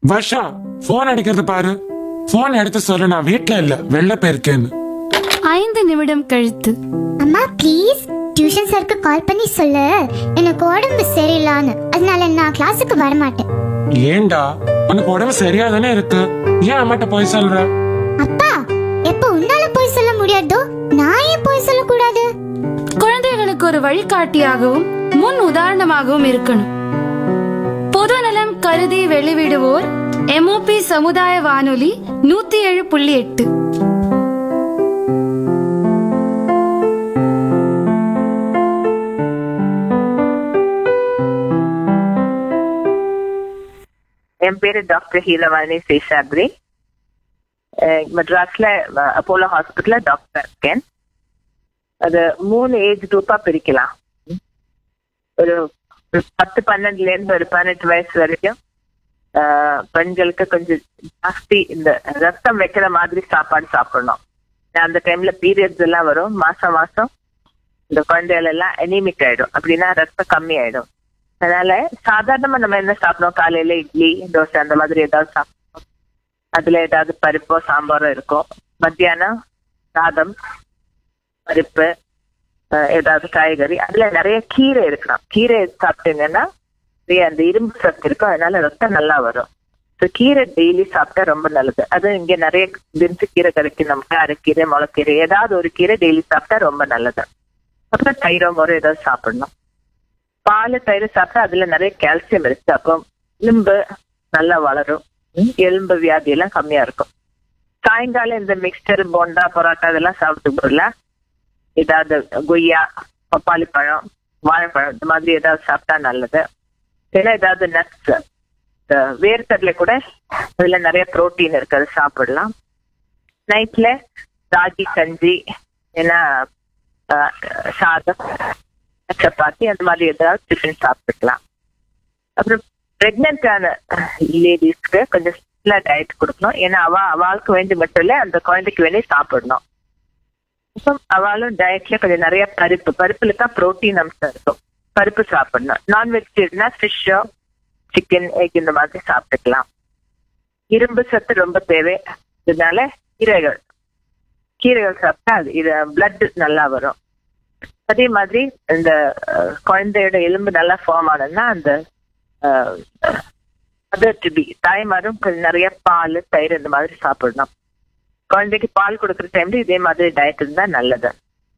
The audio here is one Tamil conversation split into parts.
வர்ஷா போன் அடிக்கிறது பாரு போன் எடுத்து சொல்லு நான் வீட்ல இல்ல வெளில போயிருக்கேன்னு ஐந்து நிமிடம் கழித்து அம்மா ப்ளீஸ் டியூஷன் சாருக்கு கால் பண்ணி சொல்லு எனக்கு உடம்பு சரியில்லான்னு அதனால நான் கிளாஸுக்கு வர மாட்டேன் ஏன்டா உனக்கு உடம்பு சரியா தானே இருக்கு ஏன் அம்மாட்ட போய் சொல்ற அப்பா எப்ப உன்னால போய் சொல்ல முடியாதோ நான் ஏன் போய் சொல்லக்கூடாது குழந்தைகளுக்கு ஒரு வழிகாட்டியாகவும் முன் உதாரணமாகவும் இருக்கணும் பொதுநலம் கருதி வெளிவிடுவோர் எம்ஓபி சமுதாய வானொலி நூத்தி ஏழு புள்ளி எட்டு என் பேரு டாக்டர் ஹீலவாணி சேஷாத்ரி அஹ் மெட்ராஸ்ல அஹ், அப்போலோ ஹாஸ்பிட்டல்ல டாக்டர் இருக்கேன் அது மூணு ஏஜ் குரூப்பா பிரிக்கலாம் ஒரு ஒரு பத்து பன்னெண்டுல இருந்து ஒரு பதினெட்டு வயசு வரைக்கும் அஹ், பெண்களுக்கு கொஞ்சம் ஜாஸ்தி இந்த ரத்தம் வைக்கிற மாதிரி சாப்பாடு சாப்பிடணும் அந்த டைம்ல பீரியட்ஸ் எல்லாம் வரும் மாசம் மாசம் இந்த குழந்தைகள் எல்லாம் அனிமிக் ஆயிடும் அப்படின்னா ரத்தம் கம்மி ஆயிடும் அதனால சாதாரணமா நம்ம என்ன சாப்பிடுவோம் காலையில இட்லி தோசை அந்த மாதிரி ஏதாவது சாப்பிடுவோம் அதுல ஏதாவது பருப்போ சாம்பாரோ இருக்கும் மத்தியானம் சாதம் பருப்பு அஹ், ஏதாவது காய்கறி அதுல நிறைய கீரை இருக்கணும் கீரை சாப்பிட்டீங்கன்னா நிறைய அந்த இரும்பு சத்து இருக்கும் அதனால ரத்தம் நல்லா வரும் ஸோ கீரை டெய்லி சாப்பிட்டா ரொம்ப நல்லது அது இங்க நிறைய தினசு கீரை கிடைக்கும் நமக்கு அரைக்கீரை முளைக்கீரை ஏதாவது ஒரு கீரை டெய்லி சாப்பிட்டா ரொம்ப நல்லது அப்புறம் தயிரோ மோரோ ஏதாவது சாப்பிடணும் பால் தயிர் சாப்பிட்டா அதுல நிறைய கால்சியம் இருக்கு அப்போ எலும்பு நல்லா வளரும் ம், எலும்பு வியாதி எல்லாம் கம்மியா இருக்கும் சாயங்காலம் இந்த மிக்சர் போண்டா பரோட்டா இதெல்லாம் சாப்பிட்டு போடல ஏதாவது கொய்யா பப்பாளி பழம் வாழைப்பழம் இந்த மாதிரி ஏதாவது சாப்பிட்டா நல்லது இல்லைன்னா ஏதாவது நட்ஸ் வேர்க்கடலை கூட அதுல நிறைய புரோட்டீன் இருக்கு அது சாப்பிடலாம் நைட்ல ராகி கஞ்சி ஏன்னா அஹ், சாதம் சப்பாத்தி அந்த மாதிரி ஏதாவது டிஃபன் சாப்பிட்டுக்கலாம் அப்புறம் பிரெக்னென்டான லேடிஸ்க்கு கொஞ்சம் ஸ்பெஷலா டயட் கொடுக்கணும் ஏன்னா அவ அவளுக்கு வேண்டி மட்டும் இல்ல அந்த குழந்தைக்கு வேண்டி சாப்பிடணும் இப்போ அவளும் டயட்ல கொஞ்சம் நிறைய பருப்பு பருப்புல தான் புரோட்டீன் அம்சம் இருக்கும் பருப்பு சாப்பிடணும் நான் வெஜிடேரியனா ஃபிஷ்ஷோ சிக்கன் எக் இந்த மாதிரி சாப்பிட்டுக்கலாம் இரும்பு சத்து ரொம்ப தேவை இதனால கீரைகள் கீரைகள் சாப்பிட்டா அது இது பிளட் நல்லா வரும் அதே மாதிரி இந்த அஹ், குழந்தையோட எலும்பு நல்லா ஃபார்ம் ஆனதுன்னா அந்த அதர் டு பி தாய்மாரும் கொஞ்சம் நிறைய பால் தயிர் இந்த மாதிரி சாப்பிடணும் குழந்தைக்கு பால் கொடுக்குற டைம்ல இதே மாதிரி டயட் இருந்தா நல்லது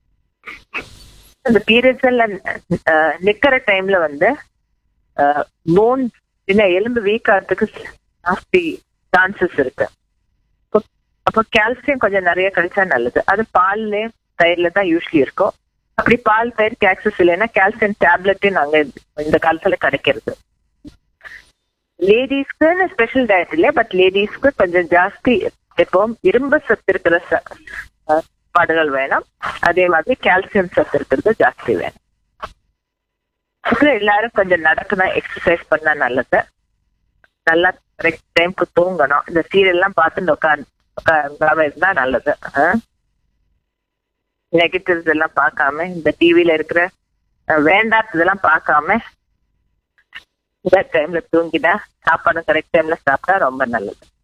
அந்த பீரியட்ஸ் எல்லாம் அஹ், நிக்கிற டைம்ல வந்து போன் இல்ல எலும்பு வீக் ஆகிறதுக்கு ஜாஸ்தி சான்சஸ் இருக்கு அப்போ- அப்போ கால்சியம் கொஞ்சம் நிறைய கிடைச்சா நல்லது அது பால்ல தயிர்ல தான் யூஸ்வலி இருக்கும் அப்படி பால் தயிர் ஆக்சஸ் இல்லைன்னா கால்சியம் டேப்லெட்டு நாங்க இந்த காலத்துல கிடைக்கிறது லேடிஸ்க்கு ஸ்பெஷல் டயட் இல்லை பட் லேடிஸ்க்கு கொஞ்சம் ஜாஸ்தி எப்பவும் இரும்பு சத்து இருக்கிற ச- அஹ், சாப்பாடுகள் வேணும் அதே மாதிரி கால்சியம் சத்து இருக்கிறது ஜாஸ்தி வேணும் அப்புறம் எல்லாரும் கொஞ்சம் நடக்கணும் எக்ஸசைஸ் பண்ணா நல்லது நல்லா கரெக்ட் டைம்க்கு தூங்கணும் இந்த சீரியல் எல்லாம் பார்த்து உட்காந்து உட்காராம இருந்தா நல்லது நெகட்டிவ்ஸ் எல்லாம் பார்க்காம இந்த டிவில இருக்கிற அஹ், வேண்டாததெல்லாம் பார்க்காம டைம்ல தூங்கினா சாப்பாடும் கரெக்ட் டைம்ல சாப்பிட்டா ரொம்ப நல்லது